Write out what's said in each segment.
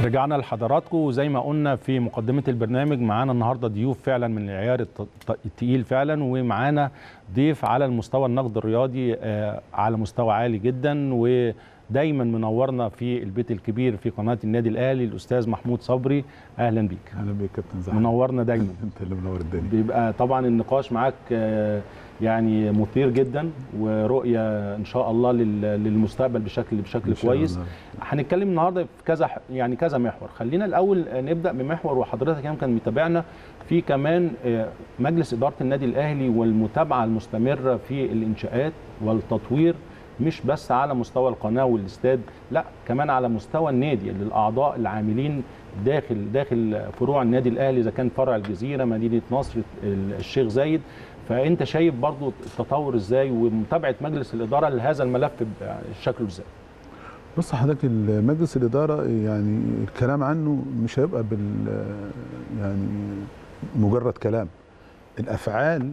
رجعنا لحضراتكم وزي ما قلنا في مقدمة البرنامج معانا النهاردة ضيوف فعلا من العيار الت- التقيل فعلا ومعانا ضيف على المستوى النقد الرياضي آه، على مستوى عالي جدا ودايما منورنا في البيت الكبير في قناة النادي الأهلي الأستاذ محمود صبري أهلا بيك اهلا بيك كابتن زحمه منورنا دايما انت اللي منور الدنيا بيبقى طبعا النقاش معاك آه، يعني مثير جدا ورؤية إن شاء الله لل- للمستقبل بشكل بشكل إن شاء كويس الله. هنتكلم النهارده في كذا ح- يعني كذا محور خلينا الاول نبدا بمحور وحضرتك كمان كان متابعنا في كمان آه، مجلس اداره النادي الاهلي والمتابعه المستمره في الانشاءات والتطوير مش بس على مستوى القناه والاستاد لا كمان على مستوى النادي للاعضاء العاملين داخل داخل فروع النادي الاهلي اذا كان فرع الجزيره مدينه نصر الشيخ زايد فانت شايف برضو التطور ازاي ومتابعه مجلس الاداره لهذا الملف ب- شكله ازاي بص حضرتك مجلس الاداره يعني الكلام عنه مش هيبقى بال يعني مجرد كلام الافعال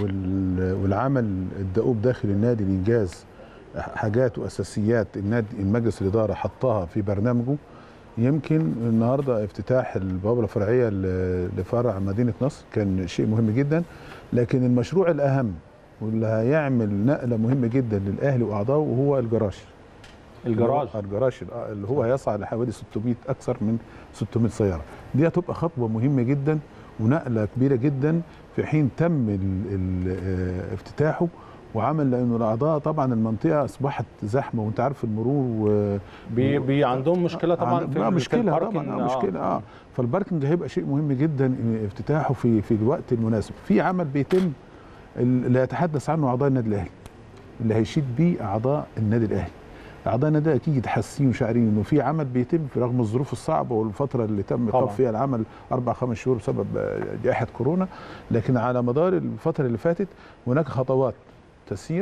وال- والعمل الدؤوب داخل النادي لانجاز حاجات واساسيات النادي المجلس الاداره حطها في برنامجه يمكن النهارده افتتاح البوابه الفرعيه ل- لفرع مدينه نصر كان شيء مهم جدا لكن المشروع الاهم واللي هيعمل نقله مهمه جدا للاهلي واعضائه وهو الجراج الجراج الجراج اللي هو هيسعى لحوالي 600 اكثر من 600 سياره دي هتبقى خطوه مهمه جدا ونقله كبيره جدا في حين تم ال ال آه، افتتاحه وعمل لانه الاعضاء طبعا المنطقه اصبحت زحمه وانت عارف المرور و بي بي عندهم مشكله طبعا عند- في آه في مشكله الباركينج. طبعا آه مشكله اه فالباركنج هيبقى شيء مهم جدا إن افتتاحه في في الوقت المناسب في عمل بيتم اللي يتحدث عنه اعضاء النادي الاهلي اللي هيشيد بيه اعضاء النادي الاهلي اعضاء النادي الاهلي اكيد حاسين وشاعرين انه في عمل بيتم في رغم الظروف الصعبه والفتره اللي تم طبعاً. ايقاف فيها العمل اربع خمس شهور بسبب آه، جائحه كورونا لكن على مدار الفتره اللي فاتت هناك خطوات تسير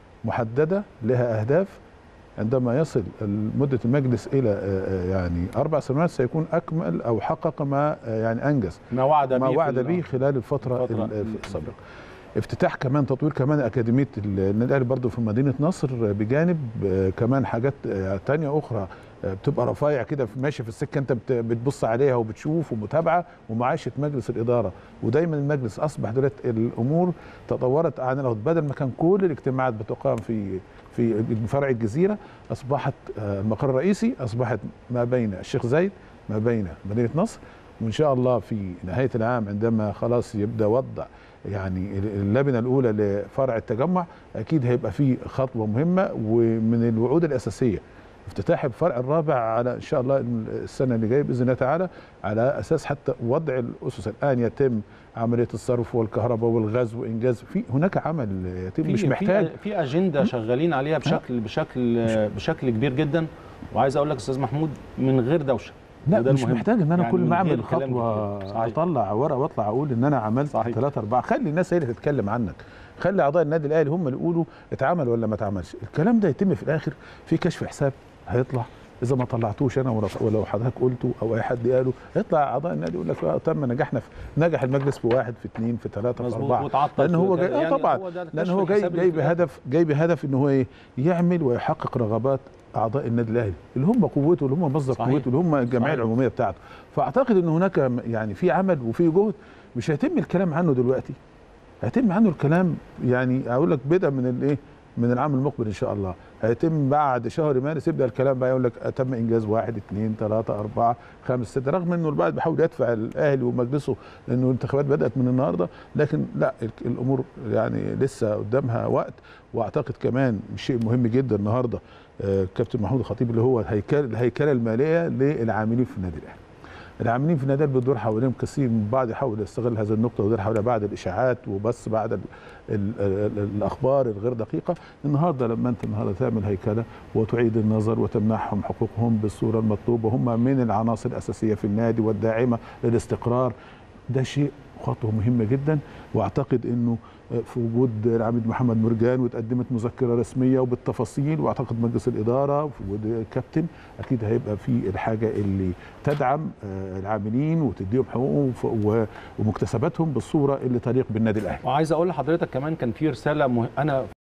محدده لها اهداف عندما يصل مدة المجلس إلى آه، آه، يعني أربع سنوات سيكون أكمل أو حقق ما آه، يعني أنجز ما وعد ما به وعد في ال- به خلال الفترة, الفترة ال- ال- السابقة افتتاح كمان تطوير كمان أكاديمية النادي الأهلي برضه في مدينة نصر بجانب آه، كمان حاجات آه، تانية أخرى آه، بتبقى رفايع كده في- ماشي في السكة أنت بت- بتبص عليها وبتشوف ومتابعة ومعاشة مجلس الإدارة ودايما المجلس أصبح دلوقتي الأمور تطورت عن الأول بدل ما كان كل الاجتماعات بتقام في في فرع الجزيرة أصبحت آه، المقر الرئيسي أصبحت ما بين الشيخ زايد ما بين مدينة نصر وإن شاء الله في نهاية العام عندما خلاص يبدأ وضع يعني اللبنة الأولى لفرع التجمع أكيد هيبقى فيه خطوة مهمة ومن الوعود الأساسية افتتاح الفرع الرابع على ان شاء الله السنه اللي جايه باذن الله تعالى على اساس حتى وضع الاسس الان يتم عمليه الصرف والكهرباء والغاز وانجاز في هناك عمل يتم في مش في- محتاج في اجنده شغالين عليها بشكل بشكل بشكل كبير جدا وعايز اقول لك استاذ محمود من غير دوشه لا وده مش المهم. محتاج ان انا يعني كل من ما غير اعمل كلام خطوه كتير. صحيح. اطلع ورقه واطلع اقول ان انا عملت صحيح. ثلاثة أربعة خلي الناس هي اللي تتكلم عنك خلي اعضاء النادي الاهلي هم اللي يقولوا اتعمل ولا ما اتعملش الكلام ده يتم في الاخر في كشف حساب هيطلع اذا ما طلعتوش انا ولو- ولو حضرتك قلته او اي حد قاله يطلع اعضاء النادي يقول لك آه تم نجحنا في نجح المجلس في واحد في اثنين في ثلاثه في مظبوط اربعه وتعطل لان هو في- جاي آه يعني طبعا هو ده لان كشف هو جاي الحساب جاي اللي في الآخر. بهدف جاي بهدف ان هو ايه يعمل ويحقق رغبات اعضاء النادي الاهلي اللي هم قوته اللي هم مصدر صحيح. قوته اللي هم الجمعيه صحيح. العموميه بتاعته فاعتقد ان هناك م- يعني في عمل وفي جهد مش هيتم الكلام عنه دلوقتي هيتم عنه الكلام يعني اقول لك بدءا من الايه من العام المقبل ان شاء الله هيتم بعد شهر مارس يبدا الكلام بقى يقول لك تم انجاز واحد اثنين ثلاثه اربعه خمس سته رغم انه البعض بيحاول يدفع الاهلي ومجلسه لانه الانتخابات بدات من النهارده لكن لا ال- الامور يعني لسه قدامها وقت واعتقد كمان شيء مهم جدا النهارده آه، كابتن محمود الخطيب اللي هو الهيكله الهيكله الماليه للعاملين في النادي الاهلي العاملين في النادي بتدور حواليهم كثير من بعض يحاول يستغل هذه النقطه ويدور حواليها بعد الاشاعات وبس بعد ال ال ال الاخبار الغير دقيقه النهارده لما انت النهارده تعمل هيكله وتعيد النظر وتمنحهم حقوقهم بالصوره المطلوبه هم من العناصر الاساسيه في النادي والداعمه للاستقرار ده شيء خطوه مهمه جدا واعتقد انه في وجود العميد محمد مرجان وتقدمت مذكره رسميه وبالتفاصيل واعتقد مجلس الاداره وفي وجود الكابتن اكيد هيبقى في الحاجه اللي تدعم آه، العاملين وتديهم حقوقهم وف- و- ومكتسباتهم بالصوره اللي تليق بالنادي الاهلي وعايز اقول لحضرتك كمان كان في رساله مه... انا